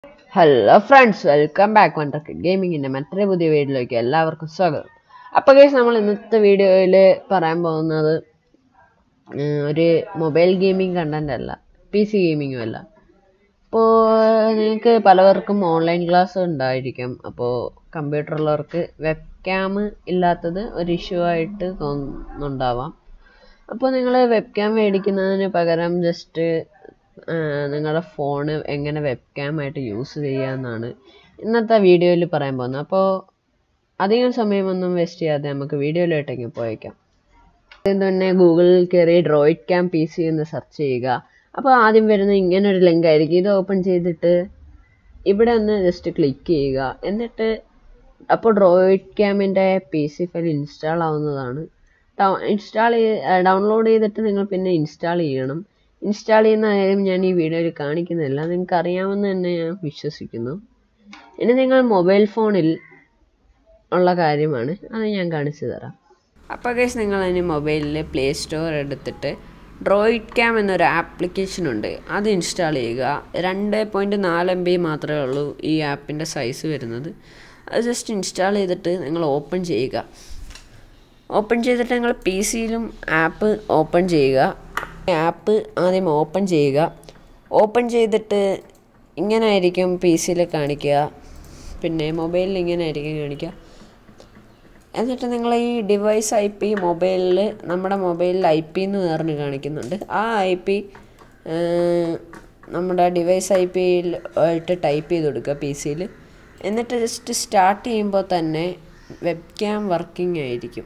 Hello friends welcome back one racket ഗെയിമിങ്ങിൻ്റെ മറ്റൊരു പുതിയ വീഡിയോയിലേക്ക് എല്ലാവർക്കും സ്വാഗതം അപ്പോൾ കേസ് നമ്മൾ ഇന്നത്തെ വീഡിയോയിൽ പറയാൻ പോകുന്നത് ഉം, ഒരു മൊബൈൽ ഗെയിമിംഗ് കണ്ടന്റ് അല്ല പി സി ഗെയിമിങ്ങും അല്ല അപ്പോൾ നിങ്ങൾക്ക് പലവർക്കും ഓൺലൈൻ ക്ലാസ് ഉണ്ടായിരിക്കും അപ്പോൾ കമ്പ്യൂട്ടറുള്ളവർക്ക് വെബ് ക്യാം ഇല്ലാത്തത് ഒരു ഇഷ്യൂ ആയിട്ട് തോന്നുന്നുണ്ടാവാം അപ്പോൾ നിങ്ങൾ വെബ് ക്യാം മേടിക്കുന്നതിന് പകരം ജസ്റ്റ് നിങ്ങളുടെ ഫോണ് എങ്ങനെ വെബ് ക്യാം ആയിട്ട് യൂസ് ചെയ്യാമെന്നാണ് ഇന്നത്തെ വീഡിയോയിൽ പറയാൻ പോകുന്നത് അപ്പോൾ അധികം സമയമൊന്നും വേസ്റ്റ് ചെയ്യാതെ നമുക്ക് വീഡിയോയിലോട്ടേക്ക് പോയേക്കാം ആദ്യം തന്നെ ഗൂഗിളിൽ കയറി ഡ്രോയിഡ് ക്യാം പി സി എന്ന് സെർച്ച് ചെയ്യുക അപ്പോൾ ആദ്യം വരുന്ന ഇങ്ങനെ ഒരു ലിങ്ക് ആയിരിക്കും ഇത് ഓപ്പൺ ചെയ്തിട്ട് ഇവിടെ ഒന്ന് ജസ്റ്റ് ക്ലിക്ക് ചെയ്യുക എന്നിട്ട് അപ്പോൾ ഡ്രോയിഡ് ക്യാമിൻ്റെ പി സി ഫയൽ ഇൻസ്റ്റാൾ ആവുന്നതാണ് ഇൻസ്റ്റാൾ ഡൗൺലോഡ് ചെയ്തിട്ട് നിങ്ങൾ പിന്നെ ഇൻസ്റ്റാൾ ചെയ്യണം ഇൻസ്റ്റാൾ ചെയ്യുന്ന കാര്യം ഞാൻ ഈ വീഡിയോയിൽ കാണിക്കുന്നില്ല നിങ്ങൾക്ക് അറിയാമെന്ന് തന്നെ ഞാൻ വിശ്വസിക്കുന്നു ഇനി നിങ്ങൾ മൊബൈൽ ഫോണിൽ ഉള്ള കാര്യമാണ് അത് ഞാൻ കാണിച്ചു തരാം അപ്പോൾ കേസ് നിങ്ങൾ അതിന് മൊബൈലിൽ പ്ലേ സ്റ്റോർ എടുത്തിട്ട് ഡ്രോയിഡ് ക്യാം എന്നൊരു ആപ്ലിക്കേഷൻ ഉണ്ട് അത് ഇൻസ്റ്റാൾ ചെയ്യുക രണ്ട് പോയിൻറ്റ് നാല് എം ബി മാത്രമേ ഉള്ളൂ ഈ ആപ്പിൻ്റെ സൈസ് വരുന്നത് അത് ജസ്റ്റ് ഇൻസ്റ്റാൾ ചെയ്തിട്ട് നിങ്ങൾ ഓപ്പൺ ചെയ്യുക ഓപ്പൺ ചെയ്തിട്ട് നിങ്ങൾ പി സിയിലും ആപ്പ് ഓപ്പൺ ചെയ്യുക ആപ്പ് ആദ്യം ഓപ്പൺ ചെയ്യുക ഓപ്പൺ ചെയ്തിട്ട് ഇങ്ങനെ ആയിരിക്കും പി സിയിൽ കാണിക്കുക പിന്നെ മൊബൈലിൽ ഇങ്ങനെ ആയിരിക്കും കാണിക്കുക എന്നിട്ട് നിങ്ങൾ ഈ ഡിവൈസ് ഐ പി മൊബൈലിൽ നമ്മുടെ മൊബൈലിൽ ഐ പി എന്ന് പറഞ്ഞ് കാണിക്കുന്നുണ്ട് ആ ഐ പി നമ്മുടെ ഡിവൈസ് ഐ പിയിൽ ആയിട്ട് ടൈപ്പ് ചെയ്ത് കൊടുക്കുക പി സിയിൽ എന്നിട്ട് ജസ്റ്റ് സ്റ്റാർട്ട് ചെയ്യുമ്പോൾ തന്നെ വെബ് ക്യാം വർക്കിംഗ് ആയിരിക്കും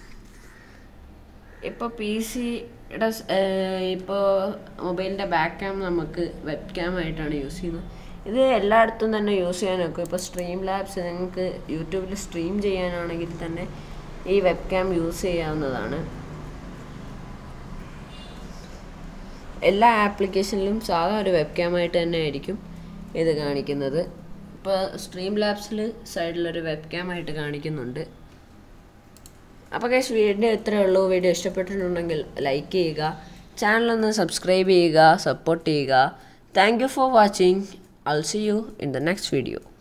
ഇപ്പോൾ പി സിയുടെ ഇപ്പോൾ മൊബൈലിൻ്റെ ബാക്ക് ക്യാം നമുക്ക് വെബ് ക്യാം ആയിട്ടാണ് യൂസ് ചെയ്യുന്നത് ഇത് എല്ലായിടത്തും തന്നെ യൂസ് ചെയ്യാനൊക്കെ ഇപ്പോൾ സ്ട്രീം ലാബ്സ് നിങ്ങൾക്ക് യൂട്യൂബിൽ സ്ട്രീം ചെയ്യാനാണെങ്കിൽ തന്നെ ഈ വെബ് ക്യാം യൂസ് ചെയ്യാവുന്നതാണ് എല്ലാ ആപ്ലിക്കേഷനിലും സാധാ ഒരു വെബ് ക്യാം ആയിട്ട് തന്നെ ആയിരിക്കും ഇത് കാണിക്കുന്നത് ഇപ്പോൾ സ്ട്രീം ലാബ്സിൽ സൈഡിലൊരു വെബ് ക്യാം ആയിട്ട് കാണിക്കുന്നുണ്ട് അപ്പോൾ കേസ് വീഡിയോ ഇത്രയേ ഉള്ളൂ വീഡിയോ ഇഷ്ടപ്പെട്ടിട്ടുണ്ടെങ്കിൽ ലൈക്ക് ചെയ്യുക ചാനലൊന്ന് സബ്സ്ക്രൈബ് ചെയ്യുക സപ്പോർട്ട് ചെയ്യുക thank you for watching I'll see you in the next video.